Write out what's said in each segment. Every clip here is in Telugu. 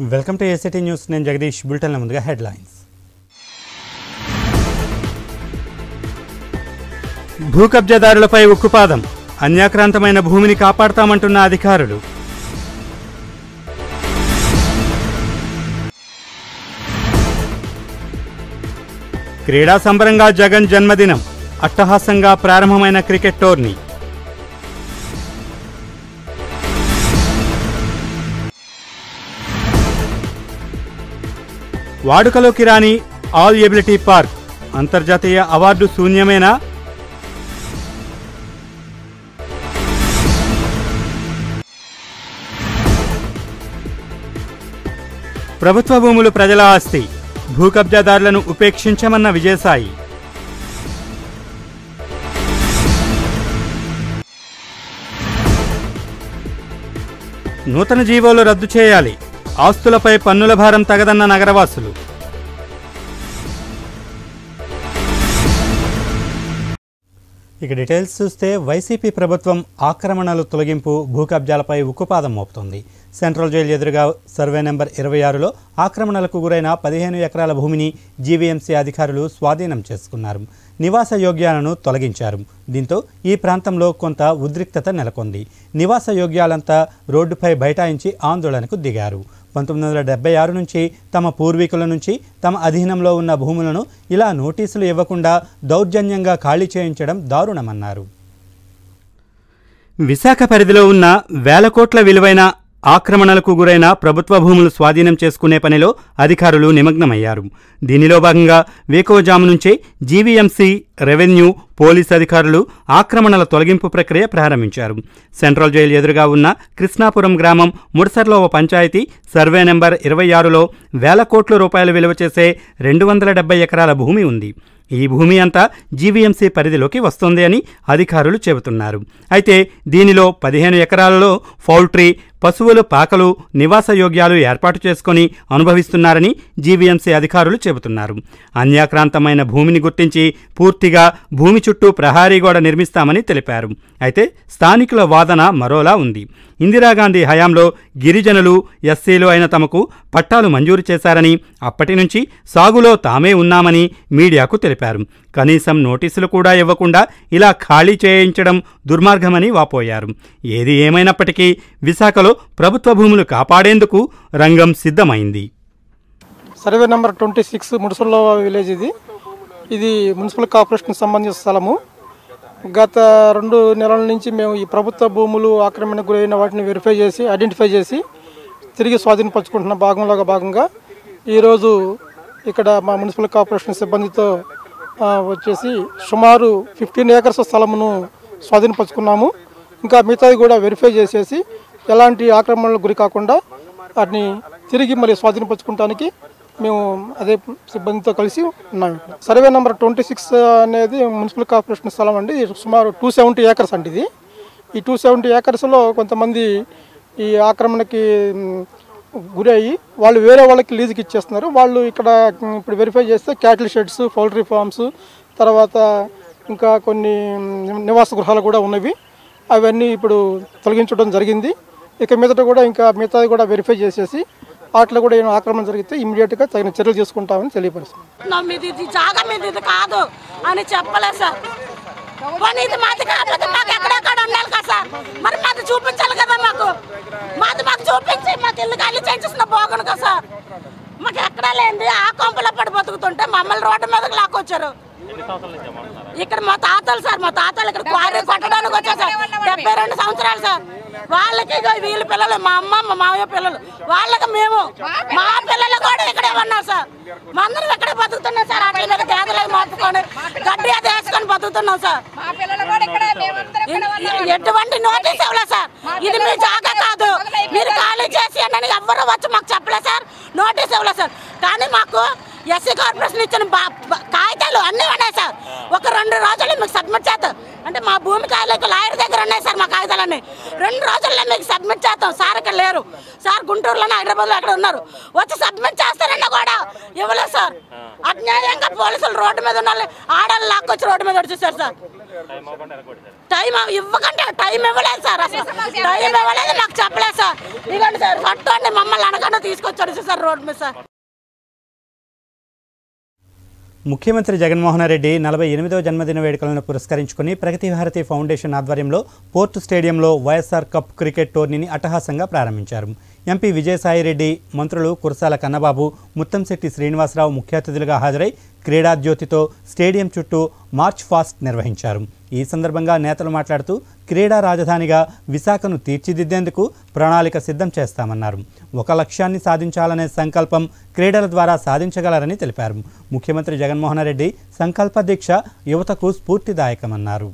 వెల్కమ్ టు ఏసీటీ న్యూస్ నేను జగదీష్ బులెటిన్ల ముందుగా హెడ్లైన్స్ భూ కబ్జాదారులపై ఉక్కుపాదం అన్యాక్రాంతమైన భూమిని కాపాడతామంటున్న అధికారులు క్రీడా సంబరంగా జగన్ జన్మదినం అట్టహాసంగా ప్రారంభమైన క్రికెట్ టోర్నీ వాడుకలోకి రాని ఆల్ ఎబిలిటీ పార్క్ అంతర్జాతీయ అవార్డు శూన్యమేనా ప్రభుత్వ భూములు ప్రజల ఆస్తి భూ కబ్జాదారులను ఉపేక్షించమన్న విజయసాయి నూతన జీవోలు రద్దు చేయాలి ఆస్తులపై పన్నుల భారం తగదన్న నగరవాసులు ఇక డీటెయిల్స్ చూస్తే వైసీపీ ప్రభుత్వం ఆక్రమణలు తొలగింపు భూ కబ్జాలపై ఉక్కుపాదం మోపుతుంది సెంట్రల్ జైలు ఎదురుగా సర్వే నెంబర్ ఇరవై ఆరులో ఆక్రమణలకు గురైన పదిహేను ఎకరాల భూమిని జీవీఎంసీ అధికారులు స్వాధీనం చేసుకున్నారు నివాస యోగ్యాలను తొలగించారు దీంతో ఈ ప్రాంతంలో కొంత ఉద్రిక్తత నెలకొంది నివాస యోగ్యాలంతా రోడ్డుపై బైఠాయించి ఆందోళనకు దిగారు పంతొమ్మిది వందల డెబ్బై ఆరు నుంచి తమ పూర్వీకుల నుంచి తమ అధీనంలో ఉన్న భూములను ఇలా నోటీసులు ఇవ్వకుండా దౌర్జన్యంగా ఖాళీ చేయించడం దారుణమన్నారు విశాఖ పరిధిలో ఉన్న వేల కోట్ల విలువైన ఆక్రమణలకు గురైన ప్రభుత్వ భూములు స్వాధీనం చేసుకునే పనిలో అధికారులు నిమగ్నమయ్యారు దీనిలో భాగంగా వేకోజాము నుంచే జీవీఎంసీ రెవెన్యూ పోలీస్ అధికారులు ఆక్రమణల తొలగింపు ప్రక్రియ ప్రారంభించారు సెంట్రల్ జైలు ఎదురుగా ఉన్న కృష్ణాపురం గ్రామం ముడసర్లో ఓ పంచాయతీ సర్వే నెంబర్ ఇరవై ఆరులో వేల కోట్ల రూపాయలు విలువ చేసే రెండు వందల డెబ్బై ఎకరాల భూమి ఉంది ఈ భూమి అంతా జీవీఎంసీ పరిధిలోకి వస్తుంది అని అధికారులు చెబుతున్నారు అయితే దీనిలో పదిహేను ఎకరాలలో పౌల్ట్రీ పశువులు పాకలు నివాస యోగ్యాలు ఏర్పాటు చేసుకొని అనుభవిస్తున్నారని జీవీఎంసీ అధికారులు చెబుతున్నారు అన్యాక్రాంతమైన భూమిని గుర్తించి పూర్తిగా భూమి చుట్టూ ప్రహారీ గోడ నిర్మిస్తామని తెలిపారు అయితే స్థానికుల వాదన మరోలా ఉంది ఇందిరాగాంధీ హయాంలో గిరిజనులు ఎస్సీలు అయిన తమకు పట్టాలు మంజూరు చేశారని అప్పటి నుంచి సాగులో తామే ఉన్నామని మీడియాకు తెలిపారు కనీసం నోటీసులు కూడా ఇవ్వకుండా ఇలా ఖాళీ చేయించడం దుర్మార్గమని వాపోయారు ఏది ఏమైనప్పటికీ విశాఖలో ప్రభుత్వ భూములు కాపాడేందుకు రంగం సిద్ధమైంది సర్వే నెంబర్ ట్వంటీ సిక్స్ ముడుసుల్లో విలేజ్ ఇది ఇది మున్సిపల్ కార్పొరేషన్కి సంబంధించిన స్థలము గత రెండు నెలల నుంచి మేము ఈ ప్రభుత్వ భూములు ఆక్రమణకు గురైన వాటిని వెరిఫై చేసి ఐడెంటిఫై చేసి తిరిగి స్వాధీనపరచుకుంటున్న భాగంలో భాగంగా ఈరోజు ఇక్కడ మా మున్సిపల్ కార్పొరేషన్ సిబ్బందితో ఆ, వచ్చేసి సుమారు ఫిఫ్టీన్ ఏకర్స్ స్థలమును స్వాధీనపరచుకున్నాము ఇంకా మిగతాది కూడా వెరిఫై చేసేసి ఎలాంటి ఆక్రమణలకు గురి కాకుండా వాటిని తిరిగి మళ్ళీ స్వాధీనపరచుకోవడానికి మేము అదే సిబ్బందితో కలిసి ఉన్నాం ఇక్కడ సర్వే నెంబర్ ట్వంటీ సిక్స్ అనేది మున్సిపల్ కార్పొరేషన్ స్థలం అండి ఇది సుమారు టూ సెవెంటీ ఏకర్స్ అండి ఇది ఈ టూ సెవెంటీ ఏకర్స్లో కొంతమంది ఈ ఆక్రమణకి మ్, గురి అయ్యి వాళ్ళు వేరే వాళ్ళకి లీజుకి ఇచ్చేస్తున్నారు వాళ్ళు ఇక్కడ మ్, ఇప్పుడు వెరిఫై చేస్తే క్యాటిల్ షెడ్స్ పౌల్ట్రీ ఫార్మ్స్ తర్వాత ఇంకా కొన్ని మ్, నివాస గృహాలు కూడా ఉన్నవి అవన్నీ ఇప్పుడు తొలగించడం జరిగింది ఇక మీదట కూడా ఇంకా మిగతాది కూడా వెరిఫై చేసేసి వాటిలో కూడా ఏమైనా ఆక్రమణ జరిగితే ఇమీడియట్గా తగిన చర్యలు తీసుకుంటామని తెలియపరుస్తుంది నా మీది ఇది జాగా మీది ఇది కాదు అని చెప్పలేదు సార్ పోనీ ఇది మాది కాకపోతే మాకు ఎక్కడెక్కడ ఉండాలి కదా సార్ మరి మాది చూపించాలి కదా మాకు మాది మాకు చూపించి మాకు ఇల్లు ఖాళీ చేసేసిన పోగను కదా సార్ మాకు ఎక్కడా లేనిది ఆ కొంపలో పడి బతుకుతుంటే మమ్మల్ని రోడ్డు మీదకి లాక్కొచ్చారు ఇక్కడ మా తాతలు సార్ మా తాతలు ఇక్కడ క్వారీ కొట్టడానికి వచ్చారు సార్ డెబ్బై రెండు సంవత్సరాలు సార్ వాళ్ళకి ఇగో వీళ్ళ పిల్లలు మా అమ్మ మా మావయ్య పిల్లలు వాళ్ళకి మేము మా పిల్లలు కూడా ఇక్కడే ఉన్నారు సార్ మా అందరం ఇక్కడే బతుకుతున్నాం సార్ అట్ల మీద గేదెలు అవి మోపుకొని గడ్డి అది వేసుకొని బతుకుతున్నాం సార్ మా పిల్లలు కూడా ఇక్కడే మేమందరం ఇక్కడే ఉన్నాం. ఎటువంటి నోటీస్ ఇవ్వలేదు సార్ ఇది మీ జాగా కాదు మీరు ఖాళీ చేసి అని ఎవ్వరు వచ్చి మాకు చెప్పలేదు సార్ నోటీస్ ఇవ్వలేదు సార్ కానీ మాకు ఎస్సీ కార్పొరేషన్ ఇచ్చిన బా- బా- కాగితాలు అన్నీ ఉన్నాయి సార్ ఒక రెండు రోజుల్లో మీకు సబ్మిట్ చేస్తాం అంటే మా భూమి కాయలకు లాయర్ దగ్గర ఉన్నాయి సార్ మా కాగితాలన్నీ రెండు రోజుల్లో మీకు సబ్మిట్ చేస్తాం సార్ ఇక్కడ లేరు సార్ గుంటూరులోనే హైదరాబాద్లో అక్కడ ఉన్నారు వచ్చి సబ్మిట్ చేస్తారన్నా కూడా ఇవ్వలేదు సార్ అన్యాయంగా పోలీసులు రోడ్డు మీద ఉన్న వాళ్ళని ఆడాలి లాక్కొచ్చి రోడ్డు మీద వచ్చేసారు సార్ టైం ఇవ్వకంటే టైం ఇవ్వలేదు సార్ అసలు టైం ఇవ్వలేదు మాకు చెప్పలేదు సార్ ఇవ్వండి సార్ పట్టుకోండి మమ్మల్ని అనకుండా తీసుకొచ్చాడు సార్ రోడ్ మీద సార్ ముఖ్యమంత్రి జగన్మోహన్ రెడ్డి నలభై ఎనిమిదవ జన్మదిన వేడుకలను పురస్కరించుకుని ప్రగతి భారతి ఫౌండేషన్ ఆధ్వర్యంలో పోర్టు స్టేడియంలో వైఎస్ఆర్ కప్ క్రికెట్ టోర్నీని అట్టహాసంగా ప్రారంభించారు ఎంపీ విజయసాయిరెడ్డి మంత్రులు కురసాల కన్నబాబు ముత్తంశెట్టి శ్రీనివాసరావు ముఖ్య అతిథులుగా హాజరై క్రీడా జ్యోతితో స్టేడియం చుట్టూ మార్చ్ ఫాస్ట్ నిర్వహించారు ఈ సందర్భంగా నేతలు మాట్లాడుతూ క్రీడా రాజధానిగా విశాఖను తీర్చిదిద్దేందుకు ప్రణాళిక సిద్ధం చేస్తామన్నారు ఒక లక్ష్యాన్ని సాధించాలనే సంకల్పం క్రీడల ద్వారా సాధించగలరని తెలిపారు ముఖ్యమంత్రి జగన్మోహన్ రెడ్డి సంకల్ప దీక్ష యువతకు స్ఫూర్తిదాయకమన్నారు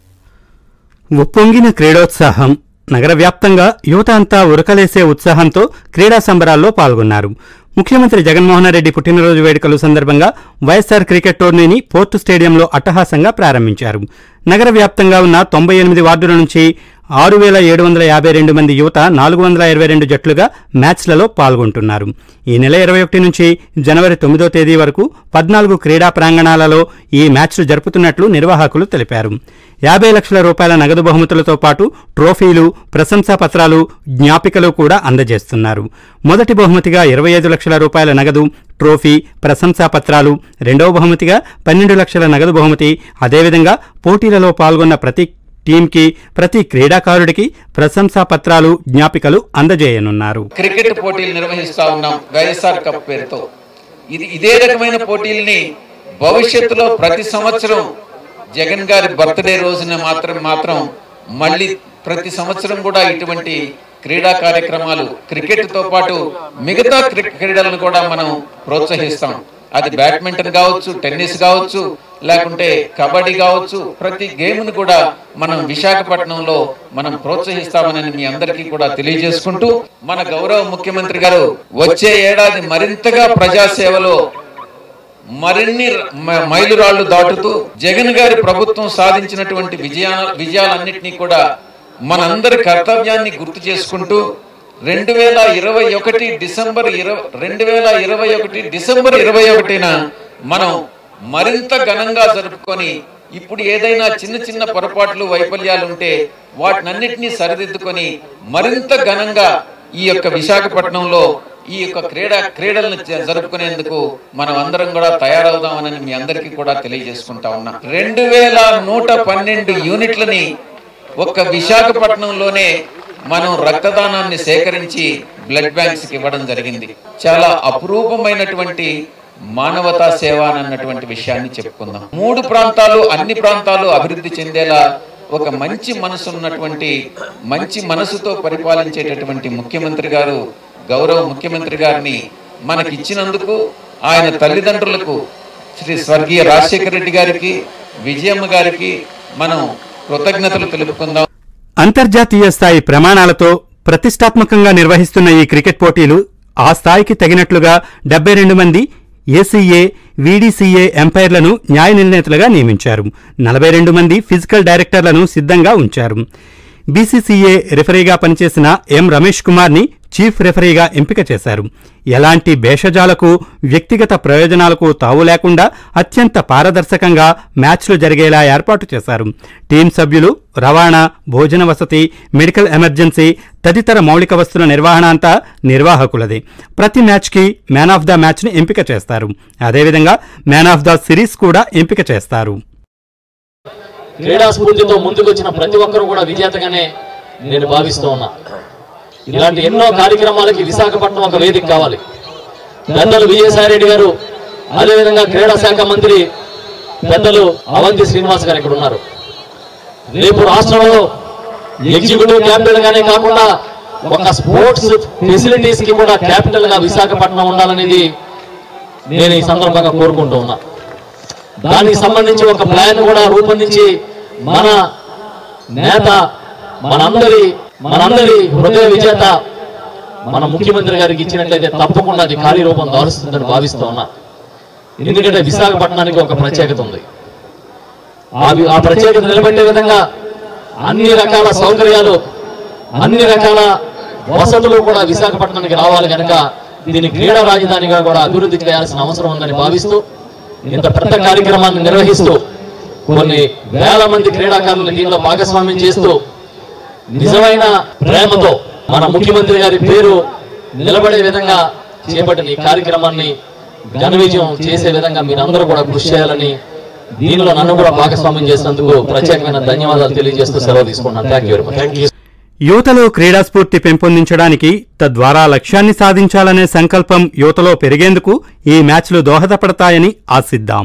ఉప్పొంగిన క్రీడోత్సాహం నగర వ్యాప్తంగా యువత అంతా ఉరకలేసే ఉత్సాహంతో క్రీడా సంబరాల్లో పాల్గొన్నారు ముఖ్యమంత్రి జగన్మోహన్ రెడ్డి పుట్టినరోజు వేడుకల సందర్భంగా వైఎస్ఆర్ క్రికెట్ టోర్నీని పోర్టు స్టేడియంలో అట్టహాసంగా ప్రారంభించారు నగర వ్యాప్తంగా ఉన్న తొంభై ఎనిమిది వార్డుల నుంచి ఆరు వేల ఏడు వందల యాభై రెండు మంది యువత నాలుగు వందల ఇరవై రెండు జట్లుగా మ్యాచ్లలో పాల్గొంటున్నారు ఈ నెల ఇరవై ఒకటి నుంచి జనవరి తొమ్మిదో తేదీ వరకు పద్నాలుగు క్రీడా ప్రాంగణాలలో ఈ మ్యాచ్లు జరుపుతున్నట్లు నిర్వాహకులు తెలిపారు యాభై లక్షల రూపాయల నగదు బహుమతులతో పాటు ట్రోఫీలు ప్రశంసా పత్రాలు జ్ఞాపికలు కూడా అందజేస్తున్నారు మొదటి బహుమతిగా ఇరవై ఐదు లక్షల రూపాయల నగదు ట్రోఫీ ప్రశంసా పత్రాలు రెండవ బహుమతిగా పన్నెండు లక్షల నగదు బహుమతి అదేవిధంగా పోటీలలో పాల్గొన్న ప్రతి టీంకి ప్రతి క్రీడాకారుడికి ప్రశంసా పత్రాలు జ్ఞాపికలు అందజేయనున్నారు క్రికెట్ పోటీలు నిర్వహిస్తా ఉన్నాం వైఎస్ఆర్ కప్ పేరుతో ఇది ఇదే రకమైన పోటీల్ని భవిష్యత్తులో ప్రతి సంవత్సరం జగన్ గారి బర్త్డే రోజున మాత్రం మాత్రం మళ్ళీ ప్రతి సంవత్సరం కూడా ఇటువంటి క్రీడా కార్యక్రమాలు క్రికెట్తో పాటు మిగతా క్రి- క్రీడలను కూడా మనం ప్రోత్సహిస్తాం అది బ్యాడ్మింటన్ కావచ్చు టెన్నిస్ కావచ్చు లేకుంటే కబడ్డీ కావచ్చు ప్రతి గేమ్ను కూడా మనం విశాఖపట్నంలో మనం ప్రోత్సహిస్తామని మీ అందరికీ కూడా తెలియజేసుకుంటూ మన గౌరవ ముఖ్యమంత్రి గారు వచ్చే ఏడాది మరింతగా ప్రజాసేవలో మరిన్ని మ- మైలురాళ్లు దాటుతూ జగన్ గారి ప్రభుత్వం సాధించినటువంటి విజయా విజయాలన్నింటినీ కూడా మనందరి కర్తవ్యాన్ని గుర్తు చేసుకుంటూ రెండు వేల ఇరవై ఒకటి డిసెంబర్ ఇరవై రెండు వేల ఇరవై ఒకటి డిసెంబర్ ఇరవై ఒకటిన మనం మరింత ఘనంగా జరుపుకొని ఇప్పుడు ఏదైనా చిన్న చిన్న పొరపాట్లు వైఫల్యాలు ఉంటే వాటినన్నిటినీ సరిదిద్దుకొని మరింత ఘనంగా ఈ యొక్క విశాఖపట్నంలో ఈ యొక్క క్రీడా క్రీడలను జ- జరుపుకునేందుకు మనం అందరం కూడా తయారవుదామని మీ అందరికీ కూడా తెలియజేసుకుంటా ఉన్నా రెండు వేల నూట పన్నెండు యూనిట్లని ఒక్క విశాఖపట్నంలోనే మనం రక్తదానాన్ని సేకరించి బ్లడ్ బ్యాంక్స్ కి ఇవ్వడం జరిగింది చాలా అపురూపమైనటువంటి మానవతా సేవ అన్నటువంటి విషయాన్ని చెప్పుకుందాం మూడు ప్రాంతాలు అన్ని ప్రాంతాలు అభివృద్ధి చెందేలా ఒక మంచి మనసు ఉన్నటువంటి మంచి మనసుతో పరిపాలించేటటువంటి ముఖ్యమంత్రి గారు గౌరవ ముఖ్యమంత్రి గారిని మనకిచ్చినందుకు ఆయన తల్లిదండ్రులకు శ్రీ స్వర్గీయ రాజశేఖర రెడ్డి గారికి విజయమ్మ గారికి మనం కృతజ్ఞతలు తెలుపుకుందాం అంతర్జాతీయ స్థాయి ప్రమాణాలతో ప్రతిష్టాత్మకంగా నిర్వహిస్తున్న ఈ క్రికెట్ పోటీలు ఆ స్థాయికి తగినట్లుగా డెబ్బై రెండు మంది ఏసీఏ వీడీసీఏ ఎంపైర్లను న్యాయ నిర్ణేతలుగా నియమించారు నలభై రెండు మంది ఫిజికల్ డైరెక్టర్లను సిద్ధంగా ఉంచారు బీసీసీఏ రెఫరీగా పనిచేసిన ఎం రమేష్ కుమార్ని చీఫ్ రెఫరీగా ఎంపిక చేశారు ఎలాంటి భేషజాలకు వ్యక్తిగత ప్రయోజనాలకు తావు లేకుండా అత్యంత పారదర్శకంగా మ్యాచ్లు జరిగేలా ఏర్పాటు చేశారు టీం సభ్యులు రవాణా భోజన వసతి మెడికల్ ఎమర్జెన్సీ తదితర మౌలిక వస్తుల నిర్వహణ అంతా నిర్వాహకులదే ప్రతి మ్యాచ్కి మ్యాన్ ఆఫ్ ద మ్యాచ్ని ఎంపిక చేస్తారు అదేవిధంగా మ్యాన్ ఆఫ్ ద సిరీస్ కూడా ఎంపిక చేస్తారు క్రీడా స్ఫూర్తితో ముందుకొచ్చిన ప్రతి ఒక్కరు కూడా విజేతగానే నేను భావిస్తూ ఉన్నా ఇలాంటి ఎన్నో కార్యక్రమాలకి విశాఖపట్నం ఒక వేదిక కావాలి పెద్దలు విజయసాయిరెడ్డి గారు అదేవిధంగా క్రీడా శాఖ మంత్రి పెద్దలు అవంతి శ్రీనివాస్ గారు ఇక్కడ ఉన్నారు రేపు రాష్ట్రంలో ఎగ్జిక్యూటివ్ క్యాపిటల్ గానే కాకుండా ఒక స్పోర్ట్స్ ఫెసిలిటీస్ కి కూడా క్యాపిటల్ గా విశాఖపట్నం ఉండాలనేది నేను ఈ సందర్భంగా కోరుకుంటూ ఉన్నా దానికి సంబంధించి ఒక ప్లాన్ కూడా రూపొందించి మన నేత మనందరి మనందరి హృదయ విజేత మన ముఖ్యమంత్రి గారికి ఇచ్చినట్లయితే తప్పకుండా అది కార్యరూపం దారుస్తుందని భావిస్తూ ఉన్నా ఎందుకంటే విశాఖపట్నానికి ఒక ప్రత్యేకత ఉంది ఆ వి- ఆ ప్రత్యేకత నిలబెట్టే విధంగా అన్ని రకాల సౌకర్యాలు అన్ని రకాల వసతులు కూడా విశాఖపట్నానికి రావాలి కనుక దీన్ని క్రీడా రాజధానిగా కూడా అభివృద్ధి చేయాల్సిన అవసరం ఉందని భావిస్తూ ఇంత పెద్ద కార్యక్రమాన్ని నిర్వహిస్తూ కొన్ని వేల మంది క్రీడాకారులు దీనిలో భాగస్వామ్యం చేస్తూ నిజమైన ప్రేమతో మన ముఖ్యమంత్రి గారి పేరు నిలబడే విధంగా చేపట్టిన ఈ కార్యక్రమాన్ని ఘన విజయం చేసే విధంగా మీరందరూ కూడా కృషి చేయాలని దీనిలో నన్ను కూడా భాగస్వామ్యం చేసినందుకు ప్రత్యేకమైన ధన్యవాదాలు తెలియజేస్తూ సెలవు తీసుకున్నాను థ్యాంక్ యూ థ్యాంక్ యూ యువతలో క్రీడా స్ఫూర్తి పెంపొందించడానికి తద్వారా లక్ష్యాన్ని సాధించాలనే సంకల్పం యువతలో పెరిగేందుకు ఈ మ్యాచ్లు దోహదపడతాయని ఆశిద్దాం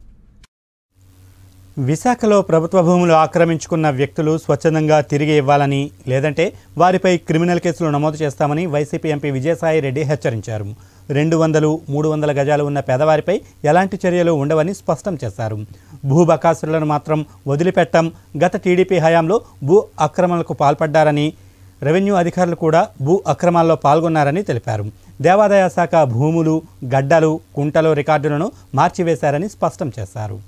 విశాఖలో ప్రభుత్వ భూములు ఆక్రమించుకున్న వ్యక్తులు స్వచ్ఛందంగా తిరిగి ఇవ్వాలని లేదంటే వారిపై క్రిమినల్ కేసులు నమోదు చేస్తామని వైసీపీ ఎంపీ విజయసాయి రెడ్డి హెచ్చరించారు రెండు వందలు మూడు వందల గజాలు ఉన్న పేదవారిపై ఎలాంటి చర్యలు ఉండవని స్పష్టం చేశారు భూ బకాసురులను మాత్రం వదిలిపెట్టం గత టీడీపీ హయాంలో భూ ఆక్రమణలకు పాల్పడ్డారని రెవెన్యూ అధికారులు కూడా భూ అక్రమాల్లో పాల్గొన్నారని తెలిపారు దేవాదాయ శాఖ భూములు గడ్డలు కుంటలు రికార్డులను మార్చివేశారని స్పష్టం చేశారు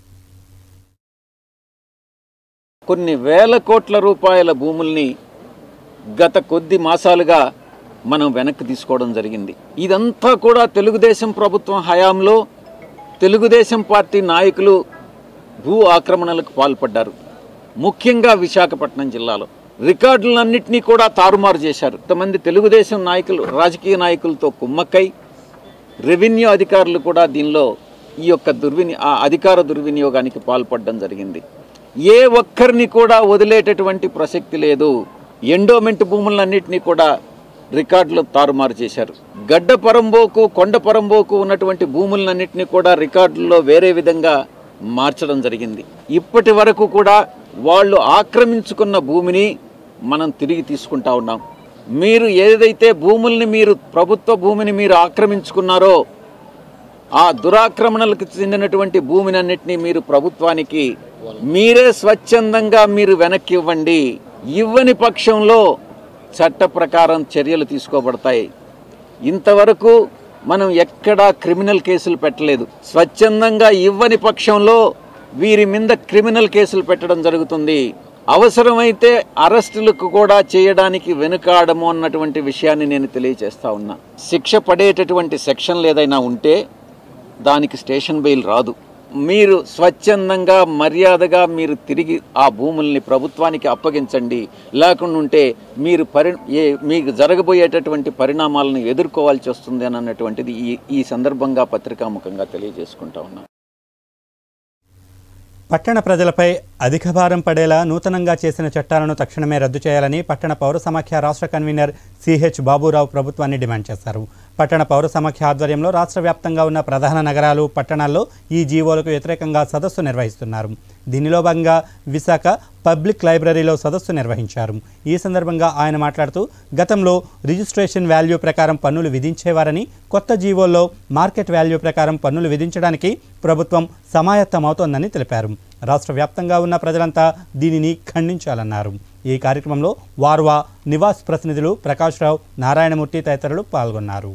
కొన్ని వేల కోట్ల రూపాయల భూముల్ని గత కొద్ది మాసాలుగా మనం వెనక్కి తీసుకోవడం జరిగింది ఇదంతా కూడా తెలుగుదేశం ప్రభుత్వం హయాంలో తెలుగుదేశం పార్టీ నాయకులు భూ ఆక్రమణలకు పాల్పడ్డారు ముఖ్యంగా విశాఖపట్నం జిల్లాలో రికార్డులన్నింటినీ కూడా తారుమారు చేశారు కొంతమంది తెలుగుదేశం నాయకులు రాజకీయ నాయకులతో కుమ్మక్కై రెవెన్యూ అధికారులు కూడా దీనిలో ఈ యొక్క దుర్విని ఆ అధికార దుర్వినియోగానికి పాల్పడడం జరిగింది ఏ ఒక్కరిని కూడా వదిలేటటువంటి ప్రసక్తి లేదు ఎండోమెంట్ భూములన్నింటినీ కూడా రికార్డులు తారుమారు చేశారు గడ్డ పరంబోకు కొండ పరంబోకు ఉన్నటువంటి భూములన్నింటినీ కూడా రికార్డుల్లో వేరే విధంగా మార్చడం జరిగింది ఇప్పటి వరకు కూడా వాళ్ళు ఆక్రమించుకున్న భూమిని మనం తిరిగి తీసుకుంటా ఉన్నాం మీరు ఏదైతే భూముల్ని మీరు ప్రభుత్వ భూమిని మీరు ఆక్రమించుకున్నారో ఆ దురాక్రమణలకు చెందినటువంటి భూమినన్నిటినీ మీరు ప్రభుత్వానికి మీరే స్వచ్ఛందంగా మీరు వెనక్కి ఇవ్వండి ఇవ్వని పక్షంలో చట్ట ప్రకారం చర్యలు తీసుకోబడతాయి ఇంతవరకు మనం ఎక్కడా క్రిమినల్ కేసులు పెట్టలేదు స్వచ్ఛందంగా ఇవ్వని పక్షంలో వీరి మీద క్రిమినల్ కేసులు పెట్టడం జరుగుతుంది అవసరమైతే అరెస్టులకు కూడా చేయడానికి వెనుకాడము అన్నటువంటి విషయాన్ని నేను తెలియజేస్తా ఉన్నా శిక్ష పడేటటువంటి సెక్షన్లు ఏదైనా ఉంటే దానికి స్టేషన్ బెయిల్ రాదు మీరు స్వచ్ఛందంగా మర్యాదగా మీరు తిరిగి ఆ భూముల్ని ప్రభుత్వానికి అప్పగించండి లేకుండా ఉంటే మీరు పరి ఏ మీకు జరగబోయేటటువంటి పరిణామాలను ఎదుర్కోవాల్సి వస్తుంది అని అన్నటువంటిది ఈ ఈ సందర్భంగా పత్రికాముఖంగా తెలియజేసుకుంటా ఉన్నాను పట్టణ ప్రజలపై అధిక భారం పడేలా నూతనంగా చేసిన చట్టాలను తక్షణమే రద్దు చేయాలని పట్టణ పౌర సమాఖ్య రాష్ట్ర కన్వీనర్ సిహెచ్ బాబురావు ప్రభుత్వాన్ని డిమాండ్ చేశారు పట్టణ పౌర సమాఖ్య ఆధ్వర్యంలో రాష్ట్ర వ్యాప్తంగా ఉన్న ప్రధాన నగరాలు పట్టణాల్లో ఈ జీవోలకు వ్యతిరేకంగా సదస్సు నిర్వహిస్తున్నారు దీనిలో భాగంగా విశాఖ పబ్లిక్ లైబ్రరీలో సదస్సు నిర్వహించారు ఈ సందర్భంగా ఆయన మాట్లాడుతూ గతంలో రిజిస్ట్రేషన్ వాల్యూ ప్రకారం పన్నులు విధించేవారని కొత్త జీవోల్లో మార్కెట్ వాల్యూ ప్రకారం పన్నులు విధించడానికి ప్రభుత్వం సమాయత్తమవుతోందని తెలిపారు రాష్ట్ర వ్యాప్తంగా ఉన్న ప్రజలంతా దీనిని ఖండించాలన్నారు ఈ కార్యక్రమంలో వార్వా నివాస్ ప్రతినిధులు ప్రకాష్ రావు నారాయణమూర్తి తదితరులు పాల్గొన్నారు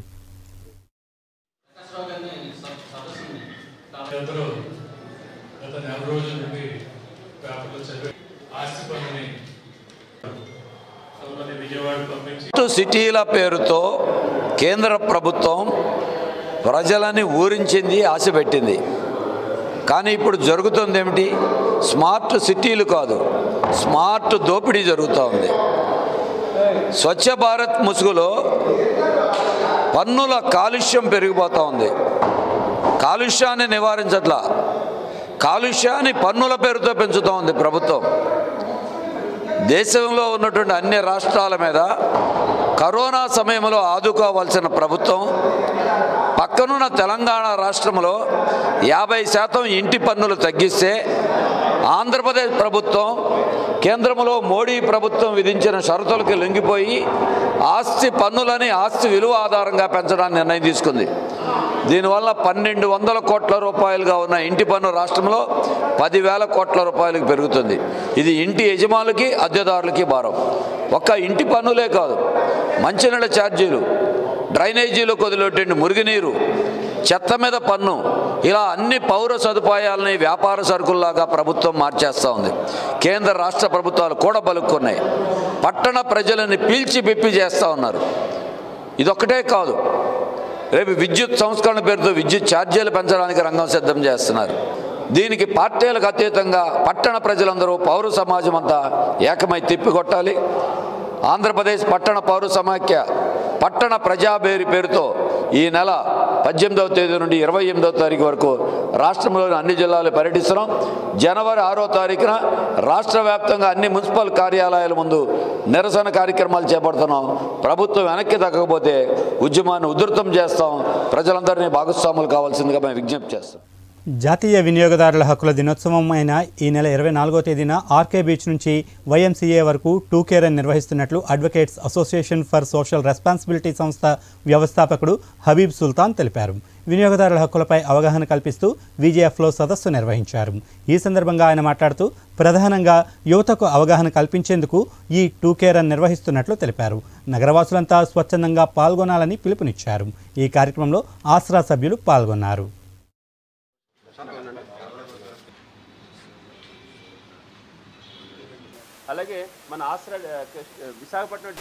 అందరూ గత నెల రోజుల నుండి పేపర్లో చదివి ఆస్తి పన్నుని కొంతమంది విజయవాడ పంపించి స్మార్ట్ సిటీల పేరుతో కేంద్ర ప్రభుత్వం ప్రజలని ఊరించింది ఆశ పెట్టింది కానీ ఇప్పుడు జరుగుతుంది ఏమిటి స్మార్ట్ సిటీలు కాదు స్మార్ట్ దోపిడీ జరుగుతూ ఉంది స్వచ్ఛ భారత్ ముసుగులో పన్నుల కాలుష్యం పెరిగిపోతూ ఉంది కాలుష్యాన్ని నివారించట్లా కాలుష్యాన్ని పన్నుల పేరుతో పెంచుతూ ఉంది ప్రభుత్వం దేశంలో ఉన్నటువంటి అన్ని రాష్ట్రాల మీద కరోనా సమయంలో ఆదుకోవాల్సిన ప్రభుత్వం పక్కనున్న తెలంగాణ రాష్ట్రంలో యాభై శాతం ఇంటి పన్నులు తగ్గిస్తే ఆంధ్రప్రదేశ్ ప్రభుత్వం కేంద్రంలో మోడీ ప్రభుత్వం విధించిన షరతులకు లొంగిపోయి ఆస్తి పన్నులని ఆస్తి విలువ ఆధారంగా పెంచడానికి నిర్ణయం తీసుకుంది దీనివల్ల పన్నెండు వందల కోట్ల రూపాయలుగా ఉన్న ఇంటి పన్ను రాష్ట్రంలో పదివేల కోట్ల రూపాయలకు పెరుగుతుంది ఇది ఇంటి యజమానులకి అద్దెదారులకి భారం ఒక్క ఇంటి పన్నులే కాదు మంచినీళ్ళ ఛార్జీలు డ్రైనేజీలో కొదిలేటువంటి మురుగునీరు చెత్త మీద పన్ను ఇలా అన్ని పౌర సదుపాయాలని వ్యాపార సరుకుల్లాగా ప్రభుత్వం మార్చేస్తూ ఉంది కేంద్ర రాష్ట్ర ప్రభుత్వాలు కూడా బలుక్కున్నాయి పట్టణ ప్రజలని పీల్చి పిప్పి చేస్తూ ఉన్నారు ఇదొక్కటే కాదు రేపు విద్యుత్ సంస్కరణ పేరుతో విద్యుత్ ఛార్జీలు పెంచడానికి రంగం సిద్ధం చేస్తున్నారు దీనికి పార్టీలకు అతీతంగా పట్టణ ప్రజలందరూ పౌర సమాజం అంతా ఏకమై తిప్పికొట్టాలి ఆంధ్రప్రదేశ్ పట్టణ పౌర సమాఖ్య పట్టణ ప్రజాబేరి పేరుతో ఈ నెల పద్దెనిమిదవ తేదీ నుండి ఇరవై ఎనిమిదవ తారీఖు వరకు రాష్ట్రంలోని అన్ని జిల్లాలు పర్యటిస్తున్నాం జనవరి ఆరో తారీఖున రాష్ట్ర వ్యాప్తంగా అన్ని మున్సిపల్ కార్యాలయాల ముందు నిరసన కార్యక్రమాలు చేపడుతున్నాం ప్రభుత్వం వెనక్కి తగ్గకపోతే ఉద్యమాన్ని ఉధృతం చేస్తాం ప్రజలందరినీ భాగస్వాములు కావాల్సిందిగా మేము విజ్ఞప్తి చేస్తాం జాతీయ వినియోగదారుల హక్కుల దినోత్సవం అయిన ఈ నెల ఇరవై నాలుగో తేదీన ఆర్కే బీచ్ నుంచి వైఎంసీఏ వరకు టూ కేర్ అని నిర్వహిస్తున్నట్లు advocates association for social responsibility సంస్థ వ్యవస్థాపకుడు హబీబ్ సుల్తాన్ తెలిపారు వినియోగదారుల హక్కులపై అవగాహన కల్పిస్తూ విజేఎఫ్లో సదస్సు నిర్వహించారు ఈ సందర్భంగా ఆయన మాట్లాడుతూ ప్రధానంగా యువతకు అవగాహన కల్పించేందుకు ఈ టూ కేర్ అని నిర్వహిస్తున్నట్లు తెలిపారు నగరవాసులంతా స్వచ్ఛందంగా పాల్గొనాలని పిలుపునిచ్చారు ఈ కార్యక్రమంలో ఆసరా సభ్యులు పాల్గొన్నారు అలాగే మన ఆశ్ర విశాఖపట్నం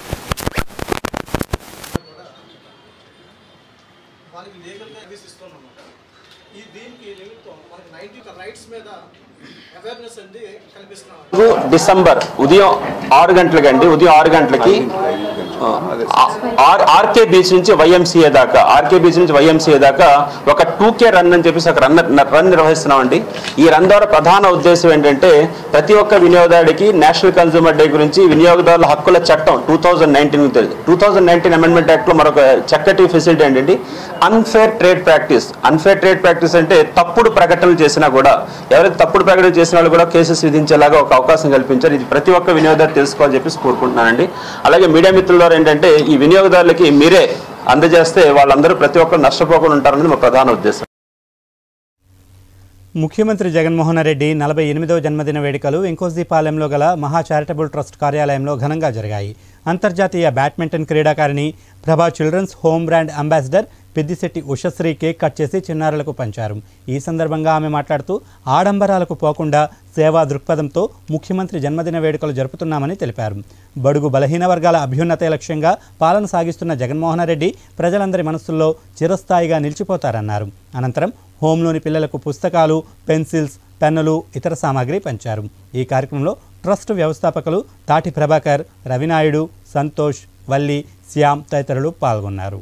వాళ్ళకి లీగల్గా సర్వీస్ ఇస్తున్నాం అన్నమాట ఈ దీనికి నిమిత్తం మనకి నైన్టీ రైట్స్ మీద అవేర్నెస్ అనేది కల్పిస్తున్నాం డిసెంబర్ ఉదయం ఆరు గంటలకండి ఉదయం ఆరు గంటలకి ఆర్ ఆర్కే బీచ్ నుంచి వైఎంసీఏ దాకా ఆర్కే బీచ్ నుంచి వైఎంసీఏ దాకా ఒక టూ కే రన్ అని చెప్పేసి ఒక రన్ రన్ నిర్వహిస్తున్నామండి ఈ రన్ ద్వారా ప్రధాన ఉద్దేశం ఏంటంటే ప్రతి ఒక్క వినియోగదారుడికి నేషనల్ కన్సూమర్ డే గురించి వినియోగదారుల హక్కుల చట్టం two thousand nineteen two thousand nineteen amendment యాక్ట్లో మరొక చక్కటి ఫెసిలిటీ ఏంటంటే unfair trade practice unfair trade practice అంటే తప్పుడు ప్రకటనలు చేసినా కూడా ఎవరైతే తప్పుడు ప్రకటన చేసిన వాళ్ళు కూడా కేసెస్ విధించేలాగా ఒక అవకాశం కల్పించారు ఇది ప్రతి ఒక్క వినియోగదారు తెలుసుకోవాలని చెప్పేసి కోరుకుంటున్నానండి అలాగే మీడియా మిత్రుల ద్వారా ఏంటంటే ఈ వినియోగదారులకి మీరే అందజేస్తే వాళ్ళందరూ ప్రతి ఒక్కరు నష్టపోకుండా ఉంటారనేది మా ప్రధాన ఉద్దేశం ముఖ్యమంత్రి జగన్మోహన్ రెడ్డి నలభై ఎనిమిదవ జన్మదిన వేడుకలు వెంకోజీపాలెంలో గల మహా చారిటబుల్ ట్రస్ట్ కార్యాలయంలో ఘనంగా జరిగాయి అంతర్జాతీయ బ్యాడ్మింటన్ క్రీడాకారిణి Prabha children's home brand ambassador Peddisetti Ushasri cake cut చేసి చిన్నారులకు పంచారు ఈ సందర్భంగా ఆమె మాట్లాడుతూ ఆడంబరాలకు పోకుండా సేవా దృక్పథంతో ముఖ్యమంత్రి జన్మదిన వేడుకలు జరుపుతున్నామని తెలిపారు బడుగు బలహీన వర్గాల అభ్యున్నతే లక్ష్యంగా పాలన సాగిస్తున్న జగన్మోహన్ రెడ్డి ప్రజలందరి మనస్సుల్లో చిరస్థాయిగా నిలిచిపోతారన్నారు అనంతరం హోంలోని పిల్లలకు పుస్తకాలు పెన్సిల్స్ పెన్నులు ఇతర సామాగ్రి పంచారు ఈ కార్యక్రమంలో ట్రస్ట్ వ్యవస్థాపకులు తాటి ప్రభాకర్ రవినాయుడు సంతోష్ వల్లి శ్యామ్ తదితరులు పాల్గొన్నారు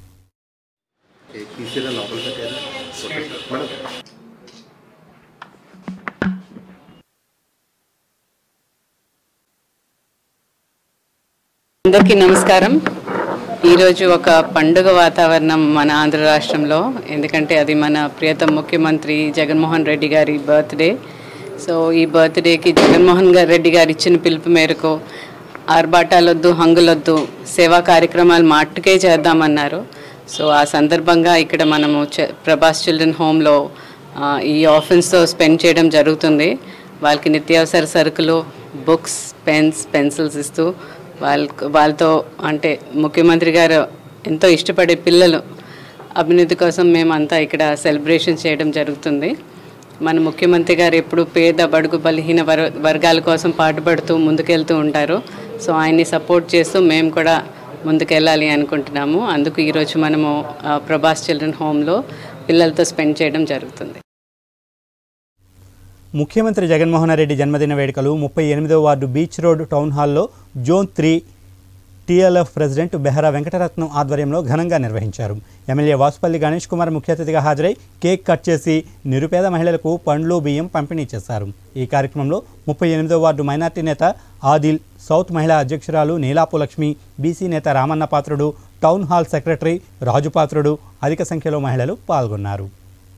అందరికీ నమస్కారం ఈరోజు ఒక పండుగ వాతావరణం మన ఆంధ్ర రాష్ట్రంలో ఎందుకంటే అది మన ప్రియతమ ముఖ్యమంత్రి జగన్మోహన్ రెడ్డి గారి బర్త్డే సో ఈ బర్త్డేకి జగన్మోహన్ గారు రెడ్డి గారు ఇచ్చిన పిలుపు మేరకు ఆర్భాటాలొద్దు హంగులొద్దు సేవా కార్యక్రమాలు మట్టుకే చేద్దామన్నారు సో ఆ సందర్భంగా ఇక్కడ మనము చ- ప్రభాస్ చిల్డ్రన్ హోమ్లో ఆ, ఈ ఆఫెన్స్తో స్పెండ్ చేయడం జరుగుతుంది వాళ్ళకి నిత్యావసర సరుకులు బుక్స్ పెన్స్ పెన్సిల్స్ ఇస్తూ వాళ్ళ వాళ్ళతో అంటే ముఖ్యమంత్రి గారు ఎంతో ఇష్టపడే పిల్లలు అభివృద్ధి కోసం మేమంతా ఇక్కడ సెలబ్రేషన్ చేయడం జరుగుతుంది మన ముఖ్యమంత్రి గారు ఎప్పుడు పేద బడుగు బలహీన వర్ వర్గాల కోసం పాటుపడుతూ ముందుకెళ్తూ ఉంటారు సో ఆయన్ని సపోర్ట్ చేస్తూ మేము కూడా ముందుకెళ్ళాలి అనుకుంటున్నాము అందుకు ఈరోజు మనము ఆ, ప్రభాస్ చిల్డ్రన్ హోమ్లో పిల్లలతో స్పెండ్ చేయడం జరుగుతుంది ముఖ్యమంత్రి జగన్మోహన్ రెడ్డి జన్మదిన వేడుకలు ముప్పై ఎనిమిదవ వార్డు బీచ్ రోడ్ టౌన్ హాల్లో zone three TLF president Behara Venkataratnam ఆధ్వర్యంలో ఘనంగా నిర్వహించారు ఎమ్మెల్యే వాసుపల్లి గణేష్ కుమార్ ముఖ్య అతిథిగా హాజరై కేక్ కట్ చేసి నిరుపేద మహిళలకు పండ్లు బియ్యం పంపిణీ చేశారు ఈ కార్యక్రమంలో ముప్పై ఎనిమిదవ వార్డు మైనార్టీ నేత ఆదిల్ సౌత్ మహిళా అధ్యక్షురాలు నీలాపు లక్ష్మి బీసీ నేత Ramanna Patrudu town hall secretary Raju Patrudu అధిక సంఖ్యలో మహిళలు పాల్గొన్నారు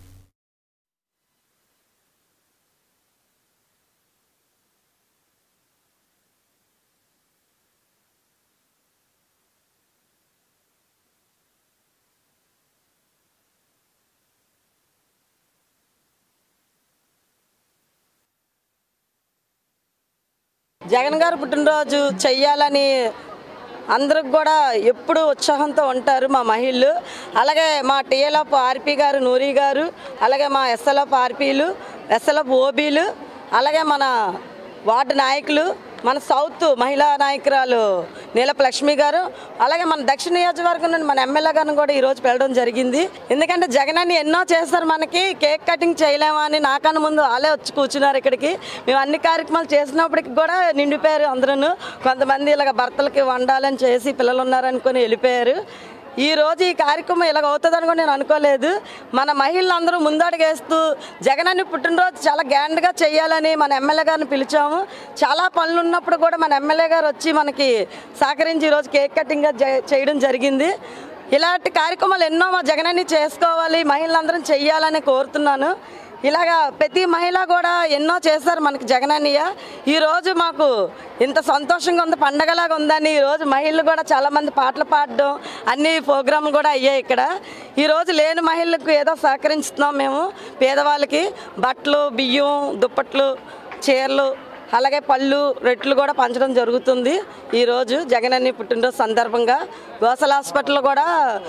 జగన్ గారు పుట్టినరోజు చెయ్యాలని అందరికి కూడా ఎప్పుడు ఉత్సాహంతో ఉంటారు మా మహిళలు అలాగే మా టీఎల్ఎఫ్ ఆర్పీ గారు నూరి గారు అలాగే మా ఎస్ఎల్ఎఫ్ ఆర్పీలు ఎస్ఎల్ఎఫ్ ఓబీలు అలాగే మన వార్డు నాయకులు మన సౌత్ మహిళా నాయకురాలు నీలప లక్ష్మి గారు అలాగే మన దక్షిణ నియోజకవర్గం నుండి మన ఎమ్మెల్యే గారిని కూడా ఈరోజు వెళ్ళడం జరిగింది ఎందుకంటే జగన్ అన్ని ఎన్నో చేస్తారు మనకి కేక్ కటింగ్ చేయలేమా అని నాకన్నా ముందు వాళ్ళే వచ్చి కూర్చున్నారు ఇక్కడికి మేము అన్ని కార్యక్రమాలు చేసినప్పటికి కూడా నిండిపోయారు అందరూ కొంతమంది ఇలాగ భర్తలకి వండాలని చేసి పిల్లలు ఉన్నారనుకొని వెళ్ళిపోయారు ఈ రోజు ఈ కార్యక్రమం ఇలాగ అవుతుందని కూడా నేను అనుకోలేదు మన మహిళలందరూ ముందడుగేస్తూ జగనన్ని పుట్టినరోజు చాలా గ్రాండ్గా చేయాలని మన ఎమ్మెల్యే గారిని పిలిచాము చాలా పనులు ఉన్నప్పుడు కూడా మన ఎమ్మెల్యే గారు వచ్చి మనకి సహకరించి ఈరోజు కేక్ కటింగ్ చేయడం జరిగింది ఇలాంటి కార్యక్రమాలు ఎన్నో మా జగనన్ని చేసుకోవాలి మహిళలందరం చెయ్యాలని కోరుతున్నాను ఇలాగా ప్రతి మహిళ కూడా ఎన్నో చేశారు మనకి జగనన్నయ్య ఈరోజు మాకు ఇంత సంతోషంగా ఉంది పండగలాగా ఉందని ఈరోజు మహిళలు కూడా చాలామంది పాటలు పాడడం అన్ని ప్రోగ్రాంలు కూడా అయ్యాయి ఇక్కడ ఈరోజు లేని మహిళలకు ఏదో సహకరిస్తున్నాం మేము పేదవాళ్ళకి బట్టలు బియ్యం దుప్పట్లు చీరలు అలాగే పళ్ళు రెట్లు కూడా పంచడం జరుగుతుంది ఈరోజు జగనన్ని పుట్టినరోజు సందర్భంగా గోసల హాస్పిటల్లో కూడా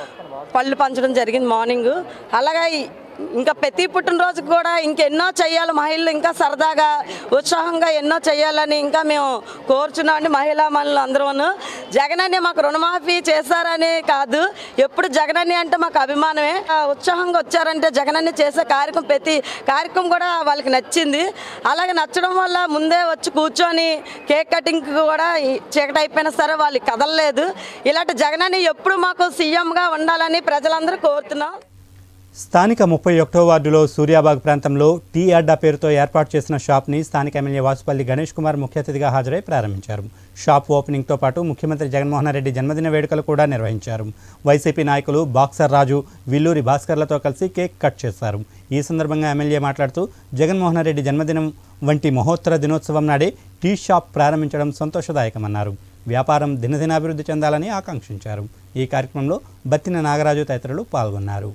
పళ్ళు పంచడం జరిగింది మార్నింగ్ అలాగే ఈ- ఇంకా ప్రతి పుట్టినరోజుకి కూడా ఇంకెన్నో చేయాలి మహిళలు ఇంకా సరదాగా ఉత్సాహంగా ఎన్నో చేయాలని ఇంకా మేము కోరుచున్నామండి మహిళా మనులు అందరూ జగనన్ని మాకు రుణమాఫీ చేశారని కాదు ఎప్పుడు జగనన్ని అంటే మాకు అభిమానమే ఆ, ఉత్సాహంగా వచ్చారంటే జగనన్ని చేసే కార్యక్రమం ప్రతి కార్యక్రమం కూడా వాళ్ళకి నచ్చింది అలాగే నచ్చడం వల్ల ముందే వచ్చి కూర్చొని కేక్ కటింగ్ కూడా ఈ చీకటి అయిపోయినా సరే వాళ్ళు కదలలేదు ఇలాంటి జగనన్ని ఎప్పుడు మాకు సీఎంగా ఉండాలని ప్రజలందరూ కోరుతున్నాం స్థానిక ముప్పై ఒకటో వార్డులో సూర్యాబాగ్ ప్రాంతంలో టీ అడ్డా పేరుతో ఏర్పాటు చేసిన షాప్ని స్థానిక ఎమ్మెల్యే వాసుపల్లి గణేష్ కుమార్ ముఖ్య అతిథిగా హాజరై ప్రారంభించారు షాప్ ఓపెనింగ్తో పాటు ముఖ్యమంత్రి జగన్మోహన్ రెడ్డి జన్మదిన వేడుకలు కూడా నిర్వహించారు వైసీపీ నాయకులు బాక్సర్ రాజు విల్లూరి భాస్కర్లతో కలిసి కేక్ కట్ చేశారు ఈ సందర్భంగా ఎమ్మెల్యే మాట్లాడుతూ జగన్మోహన్ రెడ్డి జన్మదినం వంటి మహోత్తర దినోత్సవం నాడే టీ షాప్ ప్రారంభించడం సంతోషదాయకమన్నారు వ్యాపారం దినదినాభివృద్ధి చెందాలని ఆకాంక్షించారు ఈ కార్యక్రమంలో బత్తిన నాగరాజు తదితరులు పాల్గొన్నారు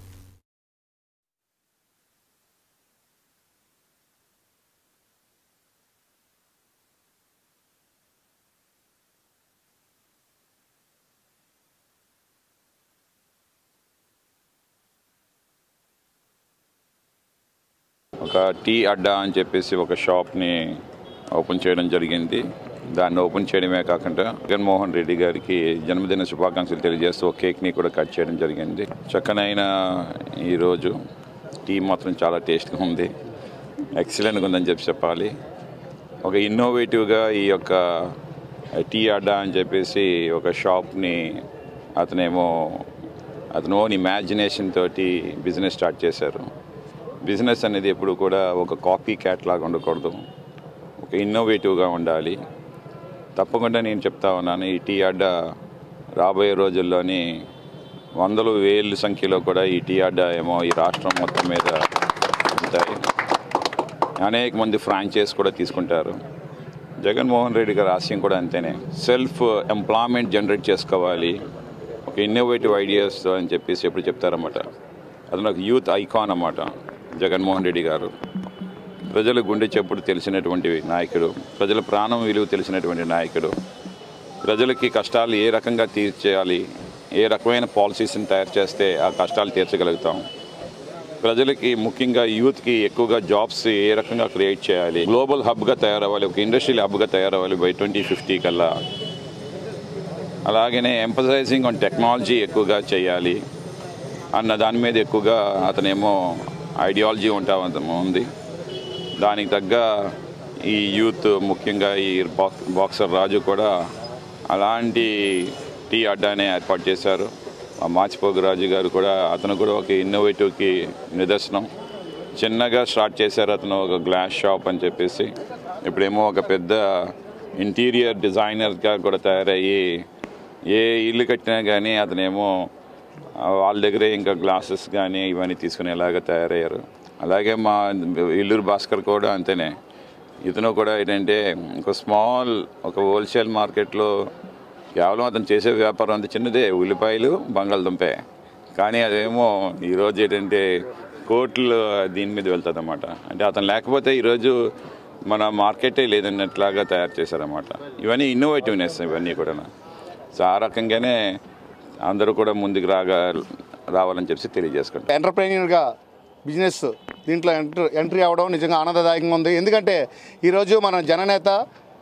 ఒక టీ అడ్డా అని చెప్పేసి ఒక షాప్ని ఓపెన్ చేయడం జరిగింది దాన్ని ఓపెన్ చేయడమే కాకుండా జగన్మోహన్ రెడ్డి గారికి జన్మదిన శుభాకాంక్షలు తెలియజేస్తూ ఒక కేక్ని కూడా కట్ చేయడం జరిగింది చక్కనైన ఈరోజు టీ మాత్రం చాలా టేస్ట్గా ఉంది ఎక్సలెంట్గా ఉందని చెప్పి చెప్పాలి ఒక ఇన్నోవేటివ్గా ఈ యొక్క టీ అడ్డా అని చెప్పేసి ఒక షాప్ని అతనేమో అతను ఓన్ ఇమాజినేషన్ తోటి బిజినెస్ స్టార్ట్ చేశారు బిజినెస్ అనేది ఎప్పుడు కూడా ఒక కాపీ క్యాట్ లాగా ఉండకూడదు ఒక ఇన్నోవేటివ్గా ఉండాలి తప్పకుండా నేను చెప్తా ఉన్నాను ఈ టీ అడ్డా రాబోయే రోజుల్లోని వందలు వేలు సంఖ్యలో కూడా ఈ టీ అడ్డా ఏమో ఈ రాష్ట్రం మొత్తం మీద ఉంటాయి అనేక మంది ఫ్రాంచైజ్ కూడా తీసుకుంటారు జగన్మోహన్ రెడ్డి గారి ఆశయం కూడా అంతేనే సెల్ఫ్ ఎంప్లాయ్మెంట్ జనరేట్ చేసుకోవాలి ఒక ఇన్నోవేటివ్ ఐడియాస్ అని చెప్పేసి ఎప్పుడు చెప్తారన్నమాట అతను ఒక యూత్ ఐకాన్ అన్నమాట జగన్మోహన్ రెడ్డి గారు ప్రజల గుండె చెప్పుడు తెలిసినటువంటి నాయకుడు ప్రజల ప్రాణం విలువ తెలిసినటువంటి నాయకుడు ప్రజలకి కష్టాలు ఏ రకంగా తీర్చేయాలి ఏ రకమైన పాలసీస్ని తయారు చేస్తే ఆ కష్టాలు తీర్చగలుగుతాం ప్రజలకి ముఖ్యంగా యూత్కి ఎక్కువగా జాబ్స్ ఏ రకంగా క్రియేట్ చేయాలి గ్లోబల్ హబ్గా తయారవ్వాలి ఒక ఇండస్ట్రియల్ హబ్గా తయారవ్వాలి బై ట్వంటీ ఫిఫ్టీ కల్లా అలాగనే ఎంపసైజింగ్ ఆన్ టెక్నాలజీ ఎక్కువగా చేయాలి అన్న దాని మీద ఎక్కువగా అతనేమో ఐడియాలజీ ఉంటా ఉంది దానికి తగ్గ ఈ యూత్ ముఖ్యంగా ఈ బాక్ బాక్సర్ రాజు కూడా అలాంటి టీ అడ్డానే ఏర్పాటు చేశారు ఆ మాచిపోగు రాజు గారు కూడా అతను కూడా ఒక ఇన్నోవేటివ్కి నిదర్శనం చిన్నగా స్టార్ట్ చేశారు అతను ఒక గ్లాస్ షాప్ అని చెప్పేసి ఇప్పుడేమో ఒక పెద్ద ఇంటీరియర్ డిజైనర్గా కూడా తయారయ్యి ఏ ఇల్లు కట్టినా కానీ అతనేమో ఆ, వాళ్ళ దగ్గరే ఇంకా గ్లాసెస్ కానీ ఇవన్నీ తీసుకునేలాగా తయారయ్యారు అలాగే మా ఇల్లూరు భాస్కర్ కూడా అంతేనే ఇతను కూడా ఏంటంటే ఒక స్మాల్ ఒక హోల్సేల్ మార్కెట్లో కేవలం అతను చేసే వ్యాపారం అంత చిన్నదే ఉల్లిపాయలు బంగాళదుంపే కానీ అదేమో ఈరోజు ఏంటంటే కోట్లు దీని మీద వెళ్తుంది అన్నమాట అంటే అతను లేకపోతే ఈరోజు మన మార్కెటే లేదన్నట్లాగా తయారు చేశారన్నమాట ఇవన్నీ ఇన్నోవేటివ్నెస్ ఇవన్నీ కూడా సో ఆ రకంగానే అందరూ కూడా ముందుకు రాగా రావాలని చెప్పి తెలియజేసుకుంటాం ఎంటర్ప్రైనర్గా బిజినెస్ దీంట్లో ఎంటర్ ఎంట్రీ అవ్వడం నిజంగా ఆనందదాయకంగా ఉంది ఎందుకంటే ఈరోజు మన జననేత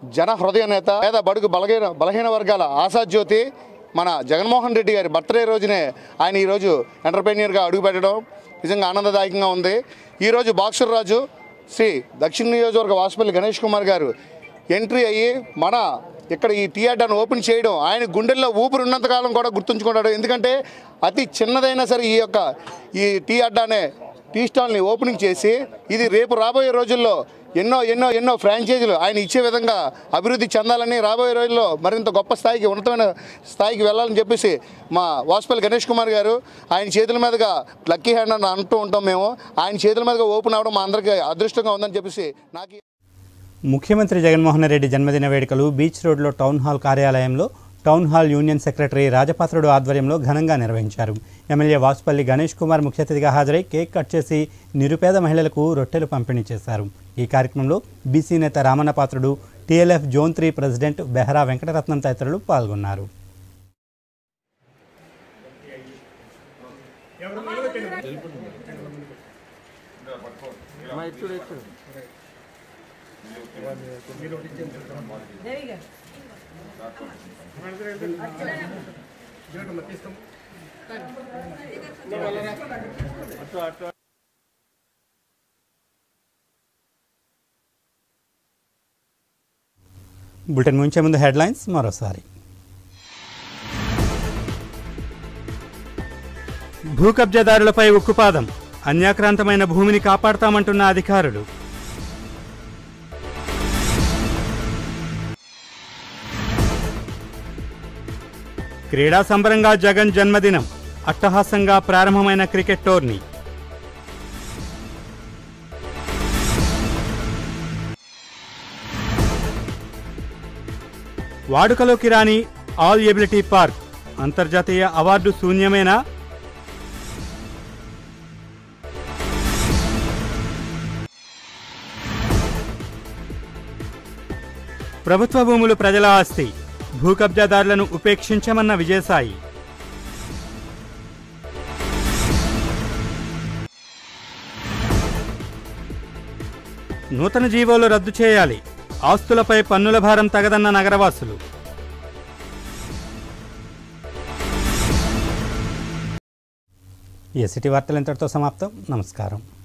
జన హృదయ నేత పేద బడుగు బలహీన బలహీన వర్గాల ఆశాజ్యోతి మన జగన్మోహన్ రెడ్డి గారి బర్త్డే రోజునే ఆయన ఈరోజు ఎంటర్ప్రెన్యూర్గా అడుగుపెట్టడం నిజంగా ఆనందదాయకంగా ఉంది ఈరోజు బాక్సర్ రాజు శ్రీ దక్షిణ నియోజకవర్గ వాసుపల్లి గణేష్ కుమార్ గారు ఎంట్రీ అయ్యి మన ఇక్కడ ఈ టీ అడ్డాను ఓపెన్ చేయడం ఆయన గుండెల్లో ఊపిరి ఉన్నంతకాలం కూడా గుర్తుంచుకుంటాడు ఎందుకంటే అతి చిన్నదైనా సరే ఈ యొక్క ఈ టీ అడ్డానే టీ స్టాల్ని ఓపెనింగ్ చేసి ఇది రేపు రాబోయే రోజుల్లో ఎన్నో ఎన్నో ఎన్నో ఫ్రాంచైజీలు ఆయన ఇచ్చే విధంగా అభివృద్ధి చెందాలని రాబోయే రోజుల్లో మరింత గొప్ప స్థాయికి ఉన్నతమైన స్థాయికి వెళ్ళాలని చెప్పేసి మా వాసుపల్లి గణేష్ కుమార్ గారు ఆయన చేతుల మీదుగా లక్కీ హ్యాండ్ అని అంటూ ఉంటాం మేము ఆయన చేతుల మీదుగా ఓపెన్ అవ్వడం మా అందరికీ అదృష్టంగా ఉందని చెప్పేసి నాకు ముఖ్యమంత్రి జగన్మోహన్ రెడ్డి జన్మదిన వేడుకలు బీచ్ రోడ్లో టౌన్ హాల్ కార్యాలయంలో town hall union secretary Rajapatrudu ఆధ్వర్యంలో ఘనంగా నిర్వహించారు ఎమ్మెల్యే వాసుపల్లి గణేష్ కుమార్ ముఖ్య అతిథిగా హాజరై కేక్ కట్ చేసి నిరుపేద మహిళలకు రొట్టెలు పంపిణీ చేశారు ఈ కార్యక్రమంలో బీసీ నేత Ramanna Patrudu TLF zone three president Behara Venkataratnam తదితరులు పాల్గొన్నారు బులెటిన్ ముంచే ముందు హెడ్లైన్స్ మరోసారి భూ కబ్జాదారులపై ఉక్కుపాదం అన్యాక్రాంతమైన భూమిని కాపాడతామంటున్న అధికారులు క్రీడా సంబరంగా జగన్ జన్మదినం అట్టహాసంగా ప్రారంభమైన క్రికెట్ టోర్నీ వాడుకలోకి రాని ఆల్ ఎబిలిటీ పార్క్ అంతర్జాతీయ అవార్డు శూన్యమేనా ప్రభుత్వ భూములు ప్రజల ఆస్తి భూ కబ్జాదారులను ఉపేక్షించమన్న విజయసాయి నూతన జీవోలు రద్దు చేయాలి ఆస్తులపై పన్నుల భారం తగదన్న నగరవాసులు ఈ సిటీ వార్తలు ఇంతటితో సమాప్తం నమస్కారం